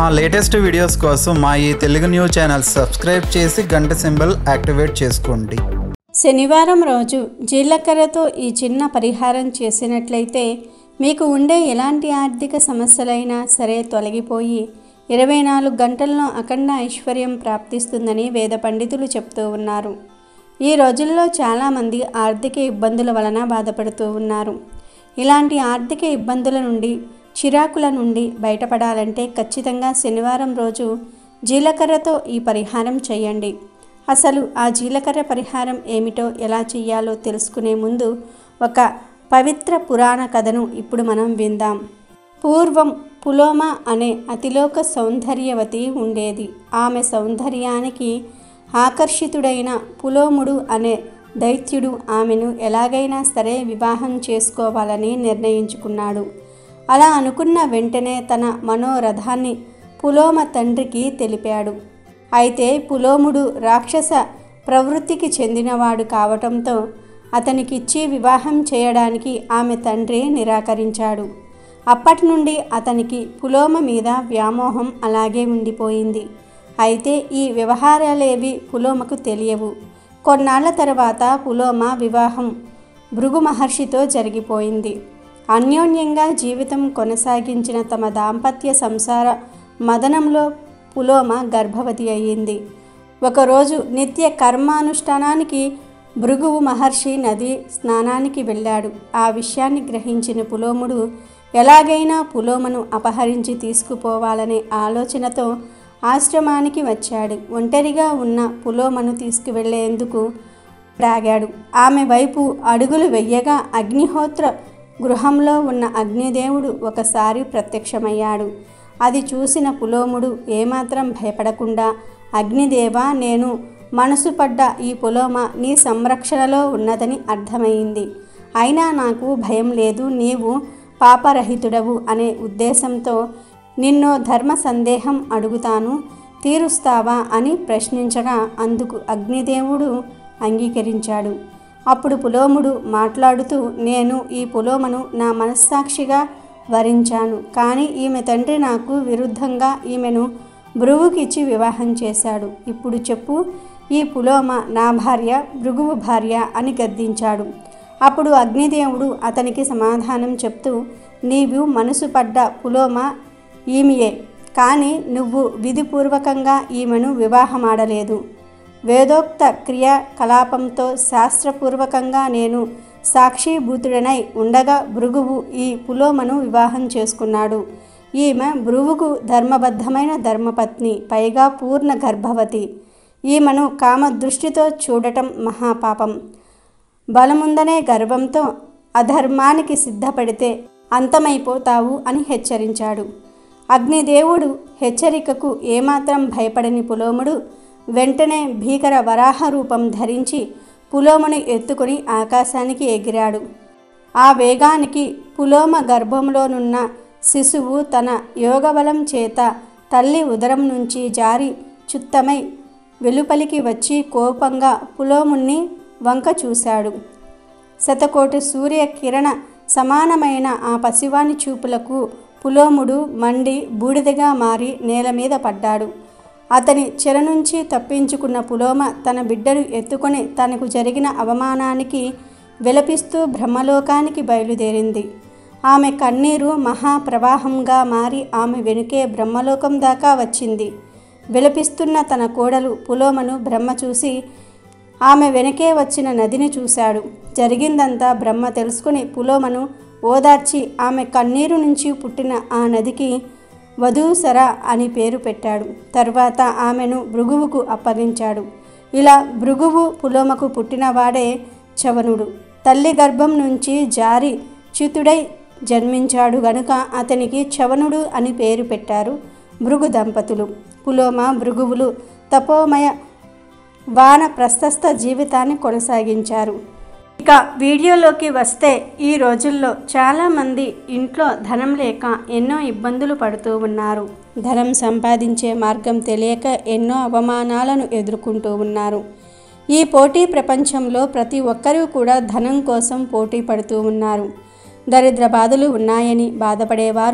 మా latest videos కోసం మా ఈ తెలుగు న్యూస్ ఛానల్ సబ్స్క్రైబ్ చేసి గంట సింబల్ యాక్టివేట్ చేసుకోండి శనివారం రోజు జీలకర్రతో ఈ చిన్న పరిహారం చేసినట్లయితే మీకు ఉండే ఎలాంటి ఆర్థిక సమస్యలైనా సరే తొలగిపోయి ఇరవై నాలుగు గంటల్లో అఖండ ఐశ్వర్యం ప్రాప్తిస్తుందని వేద పండితులు చెప్తూ ఉన్నారు ఈ రోజుల్లో చాలామంది ఆర్థిక ఇబ్బందుల వలన బాధపడుతూ ఉన్నారు ఇలాంటి ఆర్థిక ఇబ్బందుల నుండి చిరాకుల నుండి బయటపడాలంటే ఖచ్చితంగా శనివారం రోజు జీలకర్రతో ఈ పరిహారం చేయండి అసలు ఆ జీలకర్ర పరిహారం ఏమిటో ఎలా చేయాలో తెలుసుకునే ముందు ఒక పవిత్ర పురాణ కథను ఇప్పుడు మనం విందాం పూర్వం పులోమ అనే అతిలోక సౌందర్యవతి ఉండేది ఆమె సౌందర్యానికి ఆకర్షితుడైన పులోముడు అనే దైత్యుడు ఆమెను ఎలాగైనా సరే వివాహం చేసుకోవాలని నిర్ణయించుకున్నాడు అలా అనుకున్న వెంటనే తన మనోరథాన్ని పులోమ తండ్రికి తెలిపాడు అయితే పులోముడు రాక్షస ప్రవృత్తికి చెందినవాడు కావటంతో అతనికిచ్చి వివాహం చేయడానికి ఆమె తండ్రి నిరాకరించాడు అప్పటి నుండి అతనికి పులోమ మీద వ్యామోహం అలాగే ఉండిపోయింది అయితే ఈ వ్యవహారాలేవి పులోమకు తెలియవు కొన్నాళ్ల తర్వాత పులోమ వివాహం భృగు మహర్షితో జరిగిపోయింది అన్యోన్యంగా జీవితం కొనసాగించిన తమ దాంపత్య సంసార మదనంలో పులోమ గర్భవతి అయ్యింది ఒకరోజు నిత్య కర్మానుష్ఠానానికి భృగువు మహర్షి నది స్నానానికి వెళ్ళాడు ఆ విషయాన్ని గ్రహించిన పులోముడు ఎలాగైనా పులోమను అపహరించి తీసుకుపోవాలనే ఆలోచనతో ఆశ్రమానికి వచ్చాడు ఒంటరిగా ఉన్న పులోమను తీసుకువెళ్లేందుకు రాగాడు ఆమె వైపు అడుగులు వెయ్యగా అగ్నిహోత్ర గృహంలో ఉన్న అగ్నిదేవుడు ఒకసారి ప్రత్యక్షమయ్యాడు అది చూసిన పులోముడు ఏమాత్రం భయపడకుండా అగ్నిదేవ నేను మనసు పడ్డ ఈ పులోమ నీ సంరక్షణలో ఉన్నదని అర్థమైంది అయినా నాకు భయం లేదు నీవు పాపరహితుడవు అనే ఉద్దేశంతో నిన్నో ధర్మ సందేహం అడుగుతాను తీరుస్తావా అని ప్రశ్నించగా అందుకు అగ్నిదేవుడు అంగీకరించాడు అప్పుడు పులోముడు మాట్లాడుతూ నేను ఈ పులోమను నా మనస్సాక్షిగా వరించాను కానీ ఈమె తండ్రి నాకు విరుద్ధంగా ఈమెను భృగుకిచ్చి వివాహం చేశాడు ఇప్పుడు చెప్పు ఈ పులోమ నా భార్య భృగువు భార్య అని గద్దించాడు అప్పుడు అగ్నిదేవుడు అతనికి సమాధానం చెప్తూ నీవు మనసు పడ్డ పులోమ ఈమెయే కానీ నువ్వు విధిపూర్వకంగా ఈమెను వివాహమాడలేదు వేదోక్త క్రియాకలాపంతో శాస్త్రపూర్వకంగా నేను సాక్షిభూతుడనై ఉండగా భృగువు ఈ పులోమను వివాహం చేసుకున్నాడు ఈమె భృవుకు ధర్మబద్ధమైన ధర్మపత్ని పైగా పూర్ణ గర్భవతి ఈమెను కామదృష్టితో చూడటం మహాపాపం బలముందనే గర్వంతో అధర్మానికి సిద్ధపడితే అంతమైపోతావు అని హెచ్చరించాడు అగ్నిదేవుడు హెచ్చరికకు ఏమాత్రం భయపడని పులోముడు వెంటనే భీకర వరాహ రూపం ధరించి పులోముని ఎత్తుకుని ఆకాశానికి ఎగిరాడు ఆ వేగానికి పులోమ గర్భంలోనున్న శిశువు తన యోగబలం చేత తల్లి ఉదరం నుంచి జారి చుత్తమై వెలుపలికి వచ్చి కోపంగా పులోముణ్ణి వంక చూశాడు శతకోటి సూర్య కిరణ సమానమైన ఆ పసివాని చూపులకు పులోముడు మండి బూడిదగా మారి నేల మీద పడ్డాడు అతని చెర నుంచి తప్పించుకున్న పులోమ తన బిడ్డను ఎత్తుకొని తనకు జరిగిన అవమానానికి విలపిస్తూ బ్రహ్మలోకానికి బయలుదేరింది ఆమె కన్నీరు మహాప్రవాహంగా మారి ఆమె వెనుకే బ్రహ్మలోకం దాకా వచ్చింది విలపిస్తున్న తన కోడలు పులోమను బ్రహ్మ చూసి ఆమె వెనకే వచ్చిన నదిని చూశాడు జరిగిందంతా బ్రహ్మ తెలుసుకుని పులోమను ఓదార్చి ఆమె కన్నీరు నుంచి పుట్టిన ఆ నదికి వధూసర అని పేరు పెట్టాడు తర్వాత ఆమెను భృగువుకు అప్పగించాడు ఇలా భృగువు పులోమకు పుట్టినవాడే చవనుడు తల్లి గర్భం నుంచి జారి చ్యుతుడై జన్మించాడు గనుక అతనికి చవనుడు అని పేరు పెట్టారు భృగు దంపతులు పులోమ భృగువులు తపోమయ వాన ప్రశస్త జీవితాన్ని కొనసాగించారు ఇక వీడియోలోకి వస్తే ఈ రోజుల్లో చాలామంది ఇంట్లో ధనం లేక ఎన్నో ఇబ్బందులు పడుతూ ఉన్నారు ధనం సంపాదించే మార్గం తెలియక ఎన్నో అవమానాలను ఎదుర్కొంటూ ఉన్నారు ఈ పోటీ ప్రపంచంలో ప్రతి ఒక్కరూ కూడా ధనం కోసం పోటీ పడుతూ ఉన్నారు దరిద్ర బాధలు ఉన్నాయని బాధపడేవారు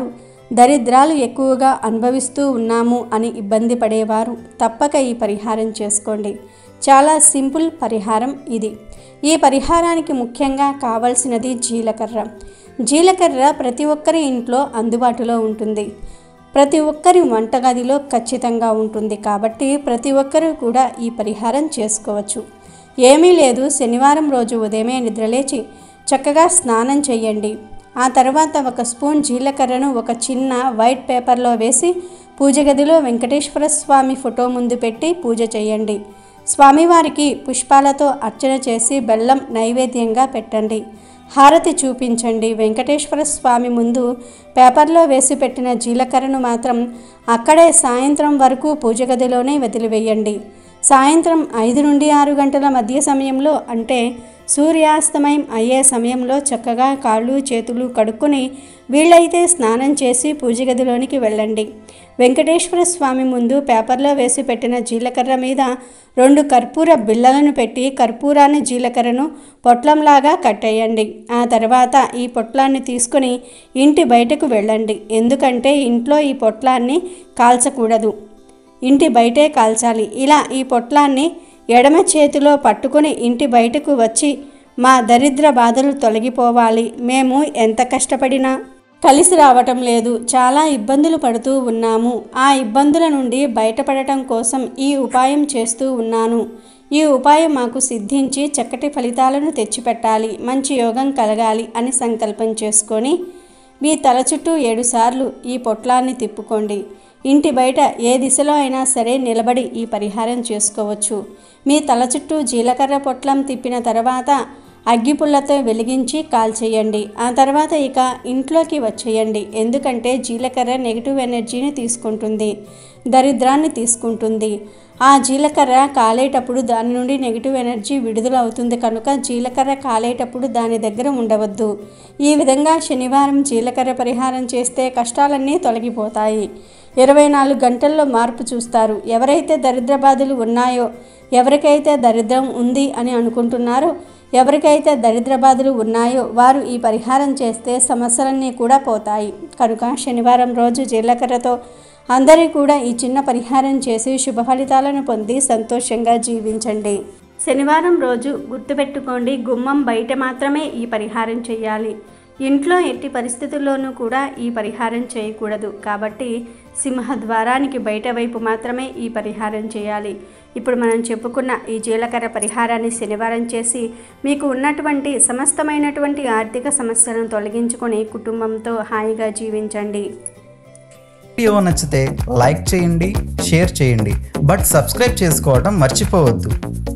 దరిద్రాలు ఎక్కువగా అనుభవిస్తూ ఉన్నాము అని ఇబ్బంది పడేవారు తప్పక ఈ పరిహారం చేసుకోండి చాలా సింపుల్ పరిహారం ఇది ఈ పరిహారానికి ముఖ్యంగా కావాల్సినది జీలకర్ర జీలకర్ర ప్రతి ఒక్కరి ఇంట్లో అందుబాటులో ఉంటుంది ప్రతి ఒక్కరి వంటగదిలో ఖచ్చితంగా ఉంటుంది కాబట్టి ప్రతి ఒక్కరూ కూడా ఈ పరిహారం చేసుకోవచ్చు ఏమీ లేదు శనివారం రోజు ఉదయమే నిద్రలేచి చక్కగా స్నానం చేయండి ఆ తర్వాత ఒక స్పూన్ జీలకర్రను ఒక చిన్న వైట్ పేపర్లో వేసి పూజ గదిలో వెంకటేశ్వర స్వామి ఫోటో ముందు పెట్టి పూజ చేయండి స్వామివారికి పుష్పాలతో అర్చన చేసి బెల్లం నైవేద్యంగా పెట్టండి హారతి చూపించండి వెంకటేశ్వర స్వామి ముందు పేపర్లో వేసి పెట్టిన జీలకర్రను మాత్రం అక్కడే సాయంత్రం వరకు పూజ గదిలోనే వదిలివేయండి సాయంత్రం ఐదు నుండి ఆరు గంటల మధ్య సమయంలో అంటే సూర్యాస్తమయం అయ్యే సమయంలో చక్కగా కాళ్ళు చేతులు కడుక్కొని వీళ్ళైతే స్నానం చేసి పూజ గదిలోనికి వెళ్ళండి వెంకటేశ్వర స్వామి ముందు పేపర్లో వేసి పెట్టిన జీలకర్ర మీద రెండు కర్పూర బిళ్ళలను పెట్టి కర్పూరాన్ని జీలకర్రను పొట్లంలాగా కట్టేయండి ఆ తర్వాత ఈ పొట్లాన్ని తీసుకుని ఇంటి బయటకు వెళ్ళండి ఎందుకంటే ఇంట్లో ఈ పొట్లాన్ని కాల్చకూడదు ఇంటి బయటే కాల్చాలి ఇలా ఈ పొట్లాన్ని ఎడమ చేతిలో పట్టుకొని ఇంటి బయటకు వచ్చి మా దరిద్ర బాధలు తొలగిపోవాలి మేము ఎంత కష్టపడినా కలిసి రావటం లేదు చాలా ఇబ్బందులు పడుతూ ఉన్నాము ఆ ఇబ్బందుల నుండి బయటపడటం కోసం ఈ ఉపాయం చేస్తూ ఉన్నాను ఈ ఉపాయం మాకు సిద్ధించి చక్కటి ఫలితాలను తెచ్చిపెట్టాలి మంచి యోగం కలగాలి అని సంకల్పం చేసుకొని మీ తల చుట్టూ ఏడుసార్లు ఈ పొట్లాన్ని తిప్పుకోండి ఇంటి బయట ఏ దిశలో అయినా సరే నిలబడి ఈ పరిహారం చేసుకోవచ్చు మీ తల చుట్టూ జీలకర్ర పొట్లం తిప్పిన తర్వాత అగ్గిపుల్లతో వెలిగించి కాల్చేయండి ఆ తర్వాత ఇక ఇంట్లోకి వచ్చేయండి ఎందుకంటే జీలకర్ర నెగిటివ్ ఎనర్జీని తీసుకుంటుంది దరిద్రాన్ని తీసుకుంటుంది ఆ జీలకర్ర కాలేటప్పుడు దాని నుండి నెగిటివ్ ఎనర్జీ విడుదల అవుతుంది కనుక జీలకర్ర కాలేటప్పుడు దాని దగ్గర ఉండవద్దు ఈ విధంగా శనివారం జీలకర్ర పరిహారం చేస్తే కష్టాలన్నీ తొలగిపోతాయి ఇరవై నాలుగు గంటల్లో మార్పు చూస్తారు ఎవరైతే దరిద్ర బాధలు ఉన్నాయో ఎవరికైతే దరిద్రం ఉంది అని అనుకుంటున్నారో ఎవరికైతే దరిద్ర బాధలు ఉన్నాయో వారు ఈ పరిహారం చేస్తే సమస్యలన్నీ కూడా పోతాయి కనుక శనివారం రోజు జీలకర్రతో అందరూ కూడా ఈ చిన్న పరిహారం చేసి శుభ ఫలితాలను పొంది సంతోషంగా జీవించండి శనివారం రోజు గుర్తుపెట్టుకోండి గుమ్మం బయట మాత్రమే ఈ పరిహారం చేయాలి ఇంట్లో ఎట్టి పరిస్థితుల్లోనూ కూడా ఈ పరిహారం చేయకూడదు కాబట్టి సింహద్వారానికి బయట వైపు మాత్రమే ఈ పరిహారం చేయాలి ఇప్పుడు మనం చెప్పుకున్న ఈ జీలకర్ర పరిహారాన్ని శనివారం చేసి మీకు ఉన్నటువంటి సమస్తమైనటువంటి ఆర్థిక సమస్యలను తొలగించుకొని కుటుంబంతో హాయిగా జీవించండి వీడియో నచ్చితే లైక్ చేయండి షేర్ చేయండి బట్ సబ్స్క్రైబ్ చేసుకోవడం మర్చిపోవద్దు